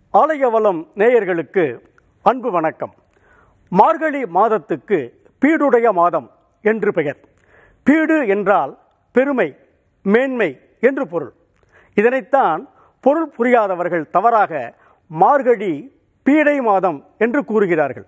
ஆலயவளம் நேயர்களுக்கு அன்பு வணக்கம் மார்கழி மாதத்துக்கு பீடுடைய மாதம் என்று பெயர் பீடு என்றால் பெருமை மேன்மை என்று பொருள் இதனைத்தான் பொருள் புரியாதவர்கள் தவறாக மார்கழி பீடை மாதம் என்று கூறுகிறார்கள்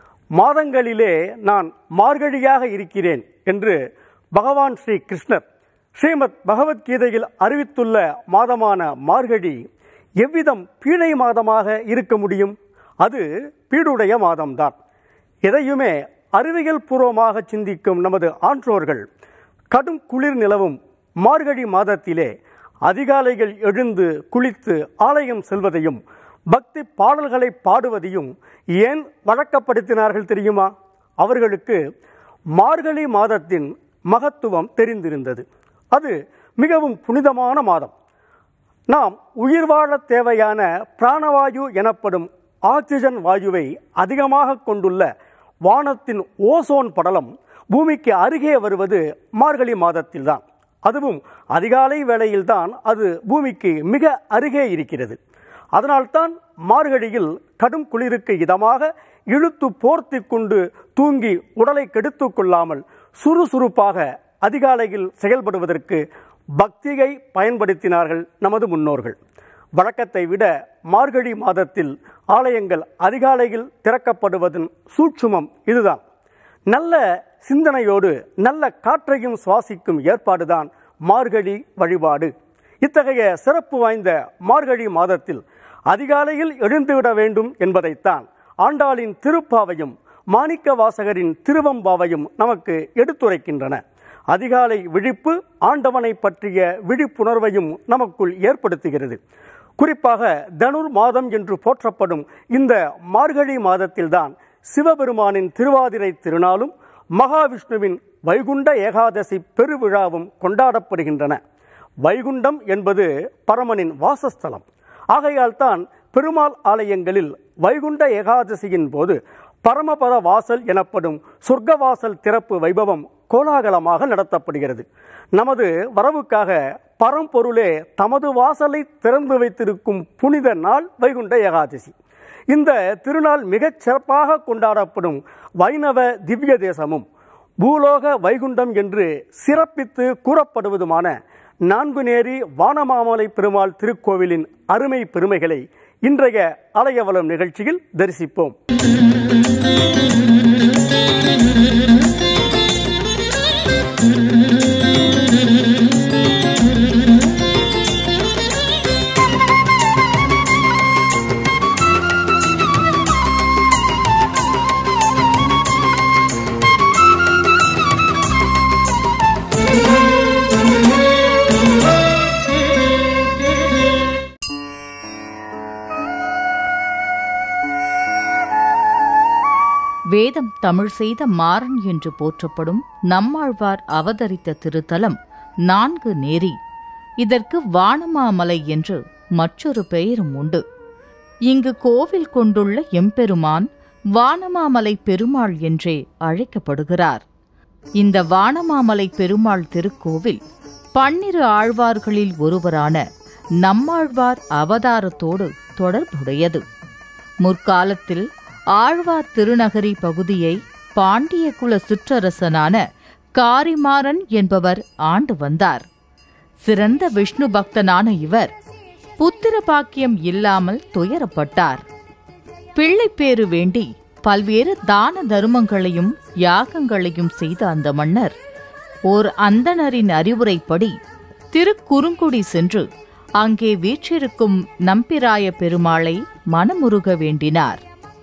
மாதங்களிலே நான் மார்கழியாக இருக்கிறேன் என்று பகவான் ஸ்ரீ கிருஷ்ணர் ஸ்ரீமத் பகவத்கீதையில் அறிவித்துள்ள மாதமான மார்கழி எவ்விதம் பீடை மாதமாக இருக்க முடியும் அது பீடுடைய மாதம்தான் எதையுமே அறிவியல் பூர்வமாக சிந்திக்கும் நமது ஆன்றோர்கள் கடும் குளிர் நிலவும் மார்கழி மாதத்திலே அதிகாலைகள் எழுந்து குளித்து ஆலயம் செல்வதையும் பக்தி பாடல்களை பாடுவதையும் ஏன் வழக்கப்படுத்தினார்கள் தெரியுமா அவர்களுக்கு மார்கழி மாதத்தின் மகத்துவம் தெரிந்திருந்தது அது மிகவும் புனிதமான மாதம் நாம் உயிர் வாழ தேவையான பிராணவாயு எனப்படும் ஆக்சிஜன் வாயுவை அதிகமாக கொண்டுள்ள வானத்தின் ஓசோன் படலம் பூமிக்கு அருகே வருவது மார்கழி மாதத்தில்தான் அதுவும் அதிகாலை வேளையில்தான் அது பூமிக்கு மிக அருகே இருக்கிறது அதனால்தான் மார்கழியில் கடும் குளிருக்கு இதமாக இழுத்து போர்த்தி கொண்டு தூங்கி உடலை கெடுத்து கொள்ளாமல் சுறுசுறுப்பாக அதிகாலையில் செயல்படுவதற்கு பக்தியை பயன்படுத்தினார்கள் நமது முன்னோர்கள் வழக்கத்தை விட மார்கழி மாதத்தில் ஆலயங்கள் அதிகாலையில் திறக்கப்படுவதன் சூட்சுமம் இதுதான் நல்ல சிந்தனையோடு நல்ல காற்றையும் சுவாசிக்கும் ஏற்பாடுதான் மார்கழி வழிபாடு இத்தகைய சிறப்பு வாய்ந்த மார்கழி மாதத்தில் அதிகாலையில் எழுந்துவிட வேண்டும் என்பதைத்தான் ஆண்டாளின் திருப்பாவையும் மாணிக்க வாசகரின் திருவம்பாவையும் நமக்கு எடுத்துரைக்கின்றன அதிகாலை விழிப்பு ஆண்டவனை பற்றிய விழிப்புணர்வையும் நமக்குள் ஏற்படுத்துகிறது குறிப்பாக தனுர் மாதம் என்று போற்றப்படும் இந்த மார்கழி மாதத்தில்தான் சிவபெருமானின் திருவாதிரை திருநாளும் மகாவிஷ்ணுவின் வைகுண்ட ஏகாதசி பெருவிழாவும் கொண்டாடப்படுகின்றன வைகுண்டம் என்பது பரமனின் வாசஸ்தலம் ஆகையால் தான் பெருமாள் ஆலயங்களில் வைகுண்ட ஏகாதசியின் போது பரமபத வாசல் எனப்படும் சொர்க்கவாசல் திறப்பு வைபவம் கோலாகலமாக நடத்தப்படுகிறது நமது வரவுக்காக பரம்பொருளே தமது வாசலை திறந்து வைத்திருக்கும் புனித நாள் வைகுண்ட ஏகாதசி இந்த திருநாள் மிகச் சிறப்பாக கொண்டாடப்படும் வைணவ திவ்ய தேசமும் பூலோக வைகுண்டம் என்று சிறப்பித்து கூறப்படுவதுமான நான்குநேரி வானமாமலை பெருமாள் திருக்கோவிலின் அருமை பெருமைகளை இன்றைய அலையவலம் நிகழ்ச்சியில் தரிசிப்போம் வேதம் தமிழ் செய்த மாறன் என்று போற்றப்படும் நம்மாழ்வார் அவதரித்த திருத்தலம் நான்கு நேரி இதற்கு வானமாமலை என்று மற்றொரு பெயரும் உண்டு இங்கு கோவில் கொண்டுள்ள எம்பெருமான் வானமாமலை பெருமாள் என்றே அழைக்கப்படுகிறார் இந்த வானமாமலை பெருமாள் திருக்கோவில் பன்னிரு ஆழ்வார்களில் ஒருவரான நம்மாழ்வார் அவதாரத்தோடு தொடர்புடையது முற்காலத்தில் ஆழ்வார் திருநகரி பகுதியை பாண்டிய குல சிற்றரசனான காரிமாறன் என்பவர் ஆண்டு வந்தார் சிறந்த விஷ்ணு பக்தனான இவர் புத்திர பாக்கியம் இல்லாமல் துயரப்பட்டார் பிள்ளைப்பேறு வேண்டி பல்வேறு தான தருமங்களையும் யாகங்களையும் செய்த அந்த மன்னர் ஓர் அந்தணரின் அறிவுரைப்படி திருக்குறுங்குடி சென்று அங்கே வீற்றிருக்கும் நம்பிராய பெருமாளை மனமுருக வேண்டினார்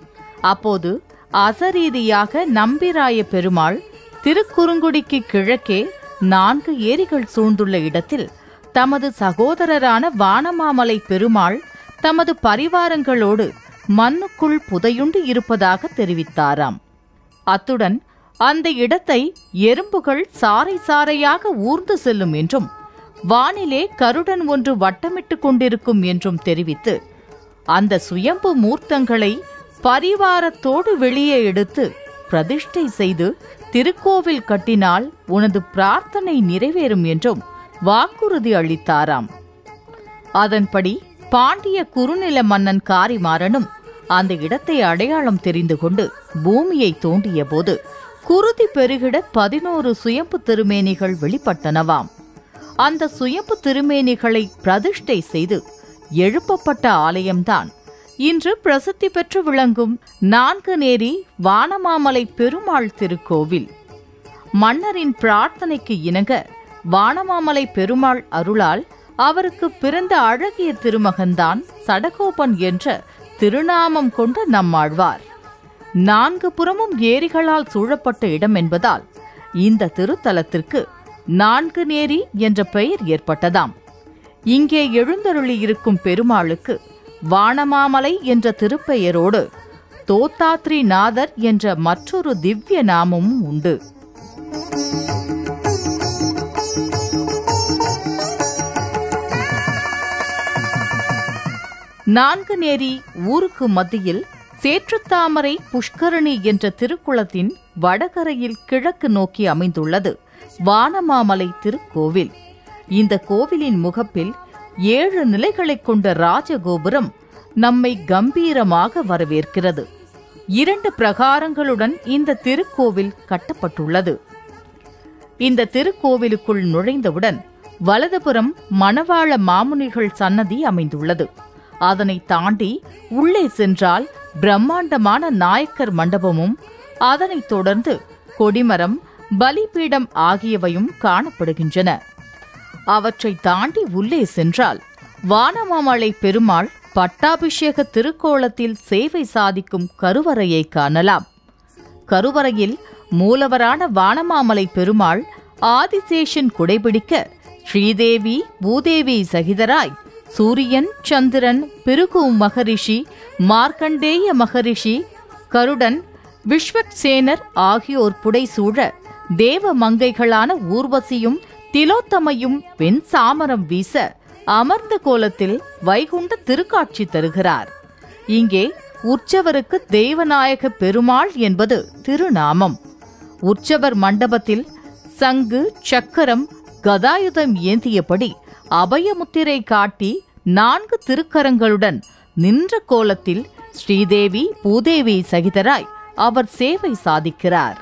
அப்போது அசரீதியாக நம்பிராய பெருமாள் திருக்குறுங்குடிக்கு கிழக்கே நான்கு ஏரிகள் சூழ்ந்துள்ள இடத்தில் தமது சகோதரரான வானமாமலை பெருமாள் தமது பரிவாரங்களோடு மண்ணுக்குள் புதையுண்டு இருப்பதாக தெரிவித்தாராம் அத்துடன் அந்த இடத்தை எறும்புகள் சாறை சாறையாக ஊர்ந்து செல்லும் என்றும் வானிலே கருடன் ஒன்று வட்டமிட்டுக் கொண்டிருக்கும் என்றும் தெரிவித்து அந்த சுயம்பு மூர்த்தங்களை பரிவாரத்தோடு வெளியே எடுத்து பிரதிஷ்டை செய்து திருக்கோவில் கட்டினால் உனது பிரார்த்தனை நிறைவேறும் என்றும் வாக்குறுதி அளித்தாராம் அதன்படி பாண்டிய குறுநில மன்னன் காரிமாறனும் அந்த இடத்தை அடையாளம் தெரிந்து கொண்டு பூமியை தோண்டிய போது குருதி பெருகிட பதினோரு சுயம்பு திருமேனிகள் வெளிப்பட்டனவாம் அந்த சுயம்பு திருமேனிகளை பிரதிஷ்டை செய்து எழுப்பப்பட்ட ஆலயம்தான் இன்று பிரசித்தி பெற்று விளங்கும் நான்கு நேரி வானமாமலை பெருமாள் திருக்கோவில் மன்னரின் பிரார்த்தனைக்கு இணங்க வானமாமலை பெருமாள் அருளால் அவருக்கு பிறந்த அழகிய திருமகன்தான் சடகோபன் என்ற திருநாமம் கொண்ட நம்மாழ்வார் நான்கு புறமும் ஏரிகளால் சூழப்பட்ட இடம் என்பதால் இந்த திருத்தலத்திற்கு நான்கு நேரி என்ற பெயர் ஏற்பட்டதாம் இங்கே எழுந்தருளி இருக்கும் பெருமாளுக்கு வானமாமலை என்ற திருப்பெயரோடு தோத்தாத்ரி நாதர் என்ற மற்றொரு திவ்ய நாமமும் உண்டு நான்கு நேரி ஊருக்கு மத்தியில் சேற்றுத்தாமரை புஷ்கரணி என்ற திருக்குளத்தின் வடகரையில் கிழக்கு நோக்கி அமைந்துள்ளது வானமாமலை திருக்கோவில் இந்த கோவிலின் முகப்பில் ஏழு நிலைகளைக் கொண்ட ராஜகோபுரம் நம்மை கம்பீரமாக வரவேற்கிறது இரண்டு பிரகாரங்களுடன் இந்த திருக்கோவில் கட்டப்பட்டுள்ளது இந்த திருக்கோவிலுக்குள் நுழைந்தவுடன் வலதுபுறம் மணவாள மாமுனிகள் சன்னதி அமைந்துள்ளது அதனை தாண்டி உள்ளே சென்றால் பிரம்மாண்டமான நாயக்கர் மண்டபமும் அதனைத் தொடர்ந்து கொடிமரம் பலிபீடம் ஆகியவையும் காணப்படுகின்றன அவற்றை தாண்டி உள்ளே சென்றால் வானமாமலை பெருமாள் பட்டாபிஷேக திருக்கோலத்தில் சேவை சாதிக்கும் கருவறையை காணலாம் கருவறையில் மூலவரான வானமாமலை பெருமாள் ஆதிசேஷன் குடைபிடிக்க ஸ்ரீதேவி பூதேவி சகிதராய் சூரியன் சந்திரன் பிருகு மகரிஷி மார்க்கண்டேய மகரிஷி கருடன் விஸ்வக்சேனர் ஆகியோர் புடைசூழ தேவ மங்கைகளான ஊர்வசியும் திலோத்தமையும் வெண் சாமரம் வீச அமர்ந்த கோலத்தில் வைகுண்ட திருக்காட்சி தருகிறார் இங்கே உற்சவருக்கு தெய்வநாயக பெருமாள் என்பது திருநாமம் உற்சவர் மண்டபத்தில் சங்கு சக்கரம் கதாயுதம் ஏந்தியபடி அபயமுத்திரை காட்டி நான்கு திருக்கரங்களுடன் நின்ற கோலத்தில் ஸ்ரீதேவி பூதேவி சகிதராய் அவர் சேவை சாதிக்கிறார்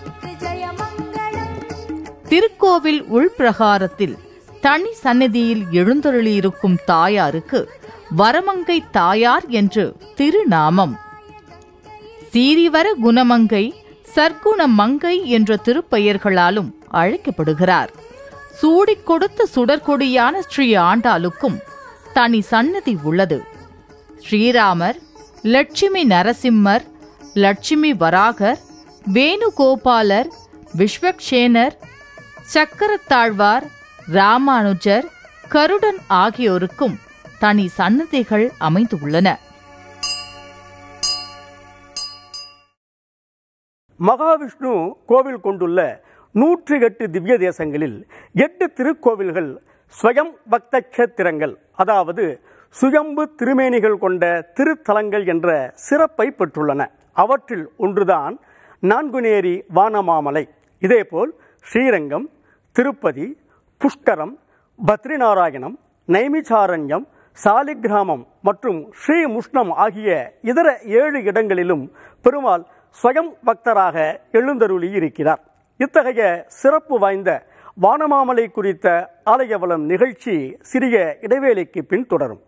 திருக்கோவில் உள்பிரகாரத்தில் தனி சந்நிதியில் எழுந்தருளியிருக்கும் தாயாருக்கு வரமங்கை தாயார் என்று திருநாமம் சீரிவர குணமங்கை சர்க்குண மங்கை என்ற திருப்பெயர்களாலும் அழைக்கப்படுகிறார் சூடிக் கொடுத்த சுடற்கொடியான ஸ்ரீ ஆண்டாளுக்கும் தனி சன்னதி உள்ளது ஸ்ரீராமர் லட்சுமி நரசிம்மர் லட்சுமி வராகர் வேணுகோபாலர் விஸ்வக்சேனர் சக்கரத்தாழ்வார் ராமானுஜர் கருடன் ஆகியோருக்கும் தனி சன்னதிகள் அமைந்துள்ளன மகாவிஷ்ணு கோவில் கொண்டுள்ள நூற்றி எட்டு திவ்ய தேசங்களில் எட்டு திருக்கோவில்கள் ஸ்வயம் பக்த கஷேத்திரங்கள் அதாவது சுயம்பு திருமேனிகள் கொண்ட திருத்தலங்கள் என்ற சிறப்பை பெற்றுள்ளன அவற்றில் ஒன்றுதான் நான்குநேரி வானமாமலை இதேபோல் ஸ்ரீரங்கம் திருப்பதி புஷ்கரம் பத்ரிநாராயணம் நைமிசாரண்யம் சாலிகிராமம் மற்றும் ஸ்ரீமுஷ்ணம் ஆகிய இதர ஏழு இடங்களிலும் பெருமாள் ஸ்வயம் பக்தராக எழுந்தருளி இருக்கிறார் இத்தகைய சிறப்பு வாய்ந்த வானமாமலை குறித்த ஆலயவளம் நிகழ்ச்சி சிறிய இடைவேளைக்கு பின் தொடரும்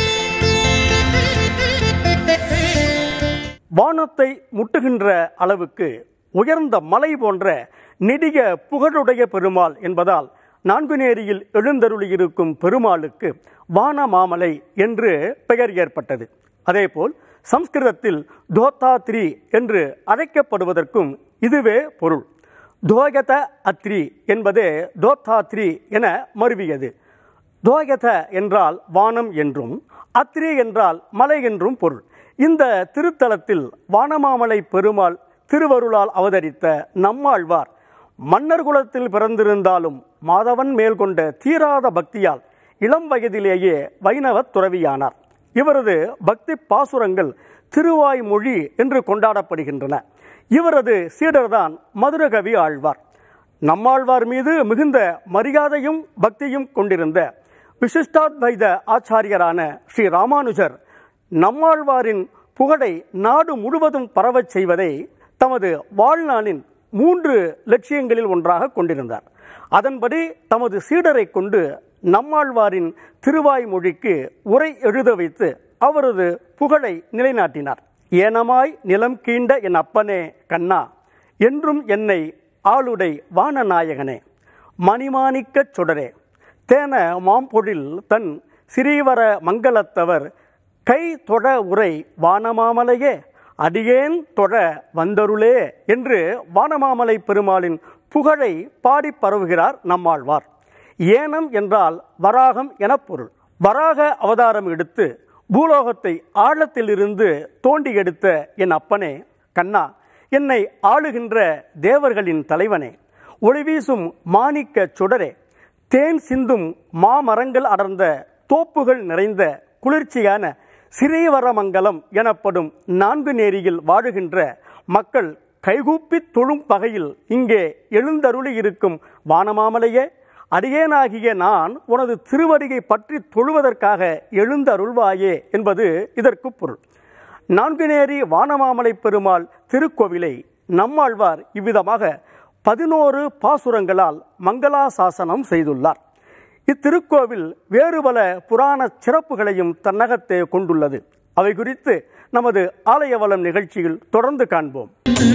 வானத்தை முட்டுகின்ற அளவுக்கு உயர்ந்த மலை போன்ற நெடிய புகழுடைய பெருமாள் என்பதால் நான்குநேரியில் எழுந்தருளியிருக்கும் பெருமாளுக்கு வானமாமலை என்று பெயர் ஏற்பட்டது அதேபோல் சம்ஸ்கிருதத்தில் தோத்தாத்ரி என்று அழைக்கப்படுவதற்கும் இதுவே பொருள் தோயத அத்ரி என்பதே தோத்தாத்ரி என மருவியது தோயத என்றால் வானம் என்றும் அத்ரி என்றால் மலை என்றும் பொருள் இந்த திருத்தலத்தில் வானமாமலை பெருமாள் திருவருளால் அவதரித்த நம்மாழ்வார் மன்னர் குலத்தில் பிறந்திருந்தாலும் மாதவன் மேல் கொண்ட தீராத பக்தியால் இளம் வயதிலேயே வைணவத் துறவியானார் இவரது பக்தி பாசுரங்கள் திருவாய்மொழி என்று கொண்டாடப்படுகின்றன இவரது சீடர்தான் மதுரகவி ஆழ்வார் நம்மாழ்வார் மீது மிகுந்த மரியாதையும் பக்தியும் கொண்டிருந்த விசிஷ்டாத்வைத ஆச்சாரியரான ஸ்ரீ ராமானுஜர் நம்மாழ்வாரின் புகழை நாடு முழுவதும் பரவச் செய்வதை தமது வாழ்நாளின் மூன்று லட்சியங்களில் ஒன்றாக கொண்டிருந்தார் அதன்படி தமது சீடரை கொண்டு நம்மாழ்வாரின் திருவாய்மொழிக்கு உரை எழுத வைத்து அவரது புகழை நிலைநாட்டினார் ஏனமாய் நிலம் கீண்ட என் அப்பனே கண்ணா என்றும் என்னை ஆளுடை வானநாயகனே மணிமாணிக்கச் சுடரே தேன மாம்பொழில் தன் சிறீவர மங்களத்தவர் கை தொட உரை வானமாமலையே அடியேன் தொட வந்தருளே என்று வானமாமலை பெருமாளின் புகழை பாடி பரவுகிறார் நம்மாழ்வார் ஏனம் என்றால் வராகம் எனப் பொருள் வராக அவதாரம் எடுத்து பூலோகத்தை ஆழத்திலிருந்து தோண்டி எடுத்த என் அப்பனே கண்ணா என்னை ஆளுகின்ற தேவர்களின் தலைவனே ஒளிவீசும் மாணிக்க சுடரே தேன் சிந்தும் மாமரங்கள் அடர்ந்த தோப்புகள் நிறைந்த குளிர்ச்சியான சிறீவரமங்கலம் எனப்படும் நான்கு நேரியில் வாழுகின்ற மக்கள் கைகூப்பி தொழும் வகையில் இங்கே எழுந்தருளி இருக்கும் வானமாமலையே அடியேனாகிய நான் உனது திருவடிகை பற்றி தொழுவதற்காக எழுந்தருள்வாயே என்பது இதற்கு பொருள் நான்குநேரி வானமாமலை பெருமாள் திருக்கோவிலை நம்மாழ்வார் இவ்விதமாக பதினோரு பாசுரங்களால் மங்களாசாசனம் செய்துள்ளார் இத்திருக்கோவில் வேறு பல புராண சிறப்புகளையும் தன்னகத்தே கொண்டுள்ளது அவை குறித்து நமது ஆலயவளம் நிகழ்ச்சியில் தொடர்ந்து காண்போம்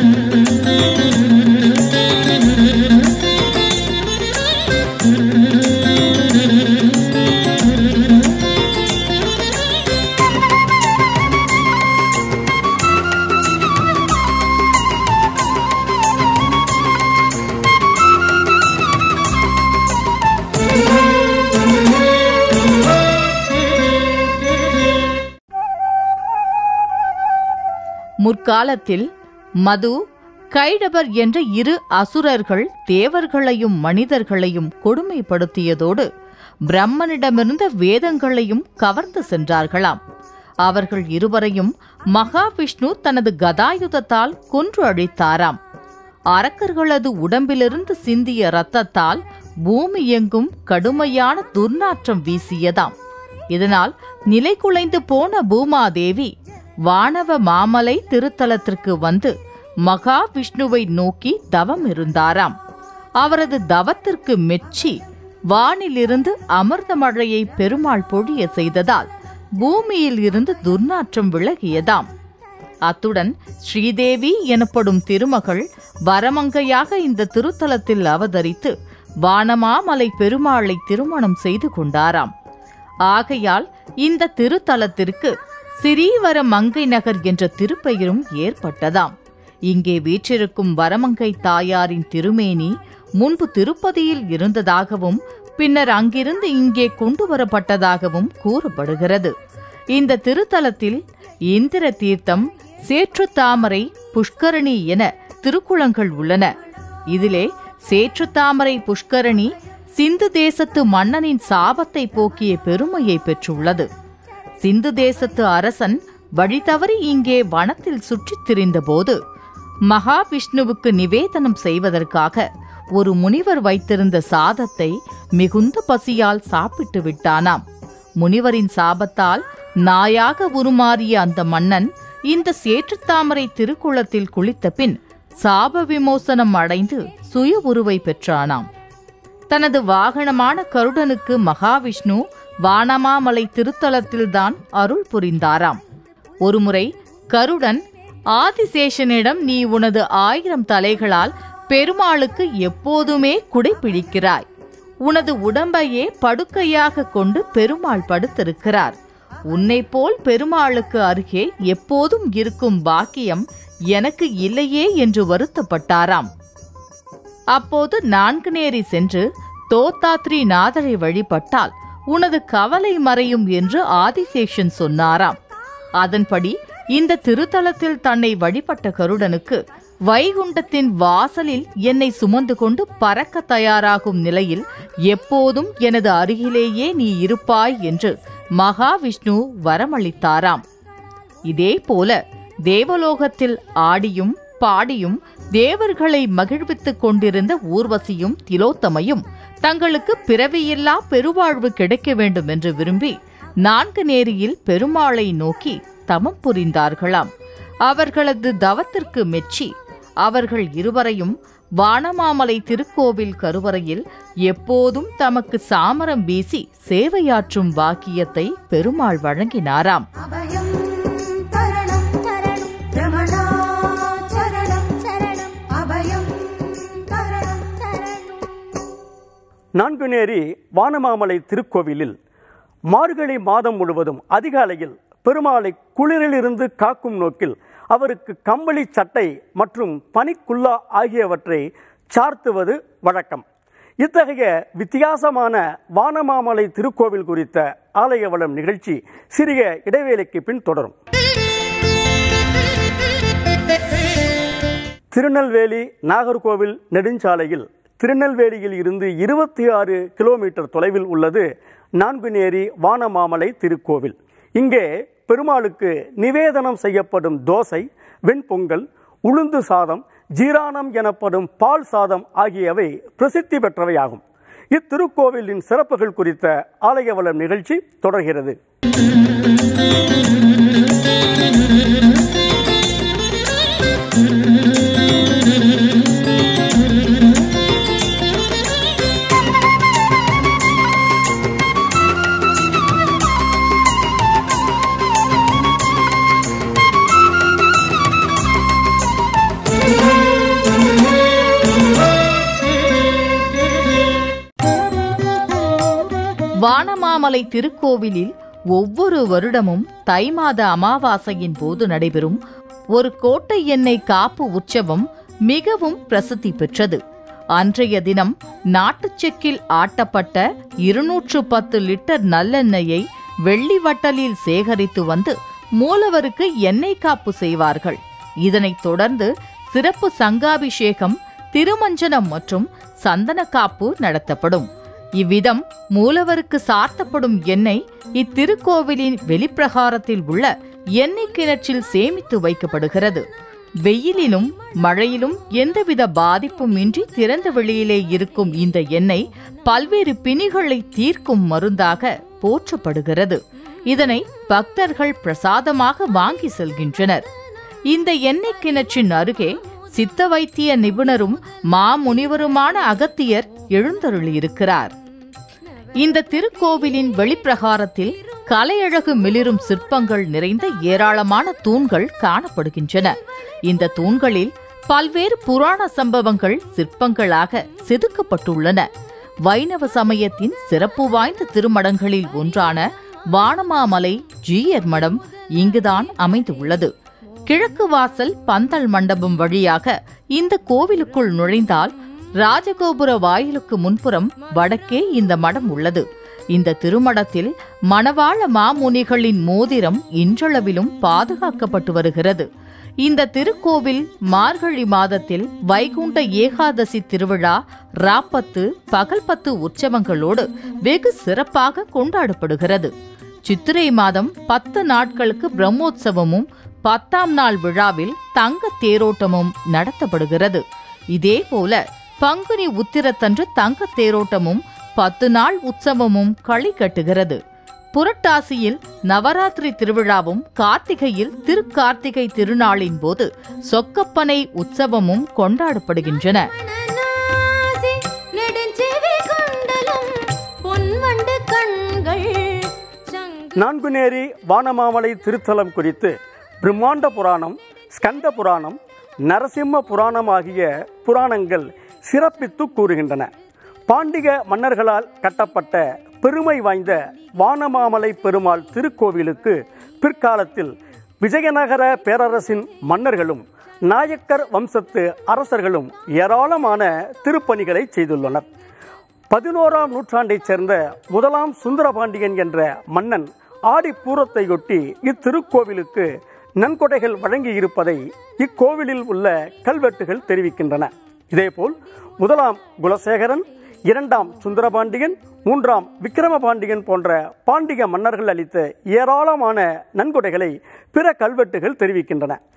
முற்காலத்தில் மது கைடபர் என்ற இரு அசுரர்கள் தேவர்களையும் மனிதர்களையும் கொடுமைப்படுத்தியதோடு பிரம்மனிடமிருந்த வேதங்களையும் கவர்ந்து சென்றார்களாம் அவர்கள் இருவரையும் மகாவிஷ்ணு தனது கதாயுதத்தால் கொன்று அழித்தாராம் அரக்கர்களது உடம்பிலிருந்து சிந்திய இரத்தத்தால் பூமி எங்கும் கடுமையான துர்நாற்றம் வீசியதாம் இதனால் நிலை குலைந்து போன பூமாதேவி வானவ மாமலை திருத்தலத்திற்கு வந்து மகாவிஷ்ணுவை நோக்கி தவம் இருந்தாராம் அவரது தவத்திற்கு மெச்சி வானிலிருந்து அமிர்த மழையை பெருமாள் பொழிய செய்ததால் பூமியில் இருந்து துர்நாற்றம் விலகியதாம் அத்துடன் ஸ்ரீதேவி எனப்படும் திருமகள் வரமங்கையாக இந்த திருத்தலத்தில் அவதரித்து வானமாமலை பெருமாளை திருமணம் செய்து கொண்டாராம் ஆகையால் இந்த திருத்தலத்திற்கு சிறீவர மங்கை நகர் என்ற திருப்பெயரும் ஏற்பட்டதாம் இங்கே வீற்றிருக்கும் வரமங்கை தாயாரின் திருமேனி முன்பு திருப்பதியில் இருந்ததாகவும் பின்னர் அங்கிருந்து இங்கே கொண்டு வரப்பட்டதாகவும் கூறப்படுகிறது இந்த திருத்தலத்தில் இந்திர தீர்த்தம் சேற்று தாமரை புஷ்கரணி என திருக்குளங்கள் உள்ளன இதிலே சேற்று தாமரை புஷ்கரணி சிந்து தேசத்து மன்னனின் சாபத்தை போக்கிய பெருமையை பெற்றுள்ளது சிந்து தேசத்து அரசன் வழி தவறி இங்கே வனத்தில் சுற்றித் திரிந்தபோது மகாவிஷ்ணுவுக்கு நிவேதனம் செய்வதற்காக ஒரு முனிவர் வைத்திருந்த சாதத்தை மிகுந்த பசியால் சாப்பிட்டு விட்டானாம் முனிவரின் சாபத்தால் நாயாக உருமாறிய அந்த மன்னன் இந்த சேற்றுத்தாமரை திருக்குளத்தில் குளித்த பின் சாப விமோசனம் அடைந்து சுய உருவை பெற்றானாம் தனது வாகனமான கருடனுக்கு மகாவிஷ்ணு வானமாமலை திருத்தலத்தில்தான் அருள் புரிந்தாராம் ஒருமுறை கருடன் ஆதிசேஷனிடம் நீ உனது ஆயிரம் தலைகளால் பெருமாளுக்கு எப்போதுமே குடைப்பிடிக்கிறாய் உனது உடம்பையே படுக்கையாக கொண்டு பெருமாள் படுத்திருக்கிறார் உன்னைப் போல் பெருமாளுக்கு அருகே எப்போதும் இருக்கும் பாக்கியம் எனக்கு இல்லையே என்று வருத்தப்பட்டாராம் அப்போது நான்கு நேரி சென்று தோத்தாத்ரி நாதரை வழிபட்டால் உனது கவலை மறையும் என்று ஆதிசேஷன் சொன்னாராம் அதன்படி இந்த திருத்தலத்தில் தன்னை வழிபட்ட கருடனுக்கு வைகுண்டத்தின் வாசலில் என்னை சுமந்து கொண்டு பறக்க தயாராகும் நிலையில் எப்போதும் எனது அருகிலேயே நீ இருப்பாய் என்று மகாவிஷ்ணு வரமளித்தாராம் இதே போல தேவலோகத்தில் ஆடியும் பாடியும் தேவர்களை மகிழ்வித்துக் கொண்டிருந்த ஊர்வசியும் திலோத்தமையும் தங்களுக்கு பிறவியில்லா பெருவாழ்வு கிடைக்க வேண்டும் என்று விரும்பி நான்கு நேரியில் பெருமாளை நோக்கி தமம் புரிந்தார்களாம் அவர்களது தவத்திற்கு மெச்சி அவர்கள் இருவரையும் வானமாமலை திருக்கோவில் கருவறையில் எப்போதும் தமக்கு சாமரம் வீசி சேவையாற்றும் பாக்கியத்தை பெருமாள் வழங்கினாராம் அபயம் தரணம் தரணம் ரமணா சரணம் சரணம் அபயம் தரணம் தரணம் நான்குநேரி வானமாமலை திருக்கோவிலில் மார்கழி மாதம் முழுவதும் அதிகாலையில் பெருமாளை குளிரிலிருந்து காக்கும் நோக்கில் அவருக்கு கம்பளி சட்டை மற்றும் பனிக்குல்லா ஆகியவற்றை சார்த்துவது வழக்கம் இத்தகைய வித்தியாசமான வானமாமலை திருக்கோவில் குறித்த ஆலய வளம் நிகழ்ச்சி சிறிய இடைவேளைக்கு பின் தொடரும் திருநெல்வேலி நாகர்கோவில் நெடுஞ்சாலையில் திருநெல்வேலியில் இருந்து இருபத்தி ஆறு கிலோமீட்டர் தொலைவில் உள்ளது நான்குநேரி வானமாமலை திருக்கோவில் இங்கே பெருமாளுக்கு நிவேதனம் செய்யப்படும் தோசை வெண்பொங்கல் உளுந்து சாதம் ஜீரானம் எனப்படும் பால் சாதம் ஆகியவை பிரசித்தி பெற்றவையாகும் இத்திருக்கோவிலின் சிறப்புகள் குறித்த ஆலய வளம் நிகழ்ச்சி தொடர்கிறது வானமாமலை திருக்கோவிலில் ஒவ்வொரு வருடமும் தை மாத அமாவாசையின் போது நடைபெறும் ஒரு கோட்டை எண்ணெய் காப்பு உற்சவம் மிகவும் பிரசித்தி பெற்றது அன்றைய தினம் நாட்டுச் செக்கில் ஆட்டப்பட்ட இருநூற்று பத்து லிட்டர் நல்லெண்ணெயை வெள்ளி வட்டலில் சேகரித்து வந்து மூலவருக்கு எண்ணெய் காப்பு செய்வார்கள் இதனைத் தொடர்ந்து சிறப்பு சங்காபிஷேகம் திருமஞ்சனம் மற்றும் சந்தன காப்பு நடத்தப்படும் இவ்விதம் மூலவருக்கு சார்த்தப்படும் எண்ணெய் இத்திருக்கோவிலின் வெளிப்பிரகாரத்தில் உள்ள எண்ணெய் கிணற்றில் சேமித்து வைக்கப்படுகிறது வெயிலிலும் மழையிலும் எந்தவித பாதிப்பும் இன்றி திறந்த வெளியிலே இருக்கும் இந்த எண்ணெய் பல்வேறு பிணிகளை தீர்க்கும் மருந்தாக போற்றப்படுகிறது இதனை பக்தர்கள் பிரசாதமாக வாங்கி செல்கின்றனர் இந்த எண்ணெய் கிணற்றின் அருகே சித்த வைத்திய நிபுணரும் மாமுனிவருமான அகத்தியர் எழுந்தருளியிருக்கிறார் இந்த திருக்கோவிலின் வெளிப்பிரகாரத்தில் கலையழகு மிளிரும் சிற்பங்கள் நிறைந்த ஏராளமான தூண்கள் காணப்படுகின்றன இந்த தூண்களில் பல்வேறு புராண சம்பவங்கள் சிற்பங்களாக செதுக்கப்பட்டுள்ளன வைணவ சமயத்தின் சிறப்பு வாய்ந்த திருமடங்களில் ஒன்றான வானமாமலை ஜீயர் மடம் இங்குதான் அமைந்துள்ளது கிழக்கு வாசல் பந்தல் மண்டபம் வழியாக இந்த கோவிலுக்குள் நுழைந்தால் ராஜகோபுர வாயிலுக்கு முன்புறம் வடக்கே இந்த மடம் உள்ளது இந்த திருமடத்தில் மணவாள மாமுனிகளின் மோதிரம் இன்றளவிலும் பாதுகாக்கப்பட்டு வருகிறது இந்த திருக்கோவில் மார்கழி மாதத்தில் வைகுண்ட ஏகாதசி திருவிழா ராப்பத்து பகல்பத்து உற்சவங்களோடு வெகு சிறப்பாக கொண்டாடப்படுகிறது சித்திரை மாதம் பத்து நாட்களுக்கு பிரம்மோற்சவமும் பத்தாம் நாள் விழாவில் தங்க தேரோட்டமும் நடத்தப்படுகிறது இதேபோல பங்குனி உத்திரத்தன்று தங்க தேரோட்டமும் பத்து நாள் உற்சவமும் களி கட்டுகிறது புரட்டாசியில் நவராத்திரி திருவிழாவும் கார்த்திகையில் திருக்கார்த்திகை திருநாளின் போது சொக்கப்பனை உற்சவமும் கொண்டாடப்படுகின்றன நாசி நெடுஞ்செவி குண்டலம் பொன்வண்டு கண்கள் சங்கு நான்குநேரி வானமாமலை திருத்தலம் குறித்து பிரம்மாண்ட புராணம் ஸ்கந்த புராணம் நரசிம்ம புராணம் ஆகிய புராணங்கள் சிறப்பித்து கூறுகின்றன பாண்டிக மன்னர்களால் கட்டப்பட்ட பெருமை வாய்ந்த வானமாமலை பெருமாள் திருக்கோவிலுக்கு பிற்காலத்தில் விஜயநகர பேரரசின் மன்னர்களும் நாயக்கர் வம்சத்து அரசர்களும் ஏராளமான திருப்பணிகளை செய்துள்ளனர் பதினோராம் நூற்றாண்டைச் சேர்ந்த முதலாம் சுந்தரபாண்டியன் என்ற மன்னன் ஆடி பூரத்தையொட்டி இத்திருக்கோவிலுக்கு நன்கொடைகள் வழங்கியிருப்பதை இக்கோவிலில் உள்ள கல்வெட்டுகள் தெரிவிக்கின்றன இதேபோல் முதலாம் குலசேகரன் இரண்டாம் சுந்தரபாண்டியன் மூன்றாம் விக்கிரமபாண்டியன் போன்ற பாண்டிய மன்னர்கள் அளித்த ஏராளமான நன்கொடைகளை பிற கல்வெட்டுகள் தெரிவிக்கின்றன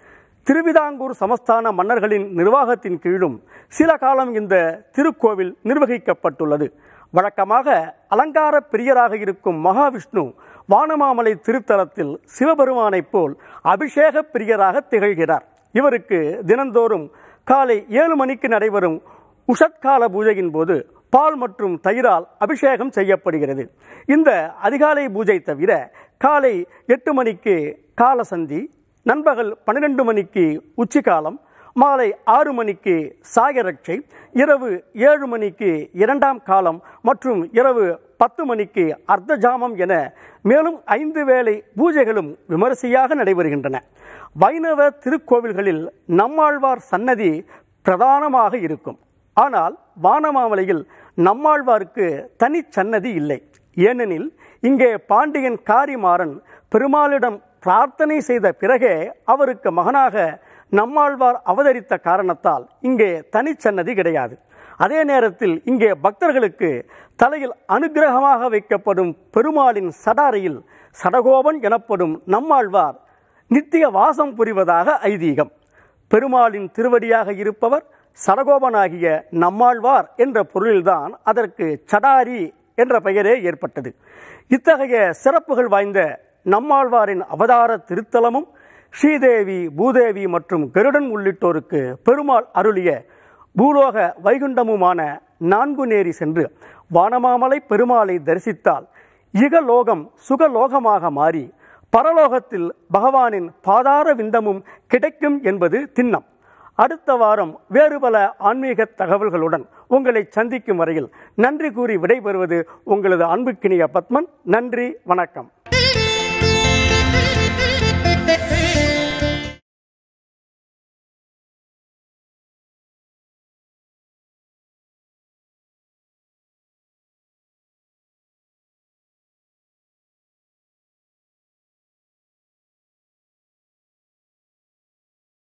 திருவிதாங்கூர் சமஸ்தான மன்னர்களின் நிர்வாகத்தின் கீழும் சில காலம் இந்த திருக்கோவில் நிர்வகிக்கப்பட்டுள்ளது வழக்கமாக அலங்கார பிரியராக இருக்கும் மகாவிஷ்ணு வானமாமலை திருத்தலத்தில் சிவபெருமானைப் போல் அபிஷேக பிரியராக திகழ்கிறார் இவருக்கு தினந்தோறும் காலை ஏழு மணிக்கு நடைபெறும் உஷத்கால பூஜையின் போது பால் மற்றும் தயிரால் அபிஷேகம் செய்யப்படுகிறது இந்த அதிகாலை பூஜை தவிர காலை எட்டு மணிக்கு காலசந்தி நண்பகல் பன்னிரெண்டு மணிக்கு உச்சிக்காலம் மாலை ஆறு மணிக்கு சாயரட்சை இரவு ஏழு மணிக்கு இரண்டாம் காலம் மற்றும் இரவு பத்து மணிக்கு அர்த்தஜாமம் என மேலும் ஐந்து வேளை பூஜைகளும் விமரிசையாக நடைபெறுகின்றன வைணவ திருக்கோவில்களில் நம்மாழ்வார் சன்னதி பிரதானமாக இருக்கும் ஆனால் வானமாமலையில் நம்மாழ்வாருக்கு தனி சன்னதி இல்லை ஏனெனில் இங்கே பாண்டியன் காரிமாறன் பெருமாளிடம் பிரார்த்தனை செய்த பிறகே அவருக்கு மகனாக நம்மாழ்வார் அவதரித்த காரணத்தால் இங்கே தனிச்சன்னதி கிடையாது அதே நேரத்தில் இங்கே பக்தர்களுக்கு தலையில் அனுக்கிரகமாக வைக்கப்படும் பெருமாளின் சடாரையில் சடகோபன் எனப்படும் நம்மாழ்வார் நித்திய வாசம் புரிவதாக ஐதீகம் பெருமாளின் திருவடியாக இருப்பவர் சடகோபனாகிய நம்மாழ்வார் என்ற பொருளில்தான் அதற்கு சடாரி என்ற பெயரே ஏற்பட்டது இத்தகைய சிறப்புகள் வாய்ந்த நம்மாழ்வாரின் அவதார திருத்தலமும் ஸ்ரீதேவி பூதேவி மற்றும் கருடன் உள்ளிட்டோருக்கு பெருமாள் அருளிய பூலோக வைகுண்டமுமான நான்குநேரி சென்று வானமாமலை பெருமாளை தரிசித்தால் இகலோகம் சுகலோகமாக மாறி பரலோகத்தில் பகவானின் பாதார விந்தமும் கிடைக்கும் என்பது திண்ணம் அடுத்த வாரம் வேறு பல ஆன்மீக தகவல்களுடன் உங்களை சந்திக்கும் வரையில் நன்றி கூறி விடைபெறுவது உங்களது அன்புக்கினிய பத்மன் நன்றி வணக்கம்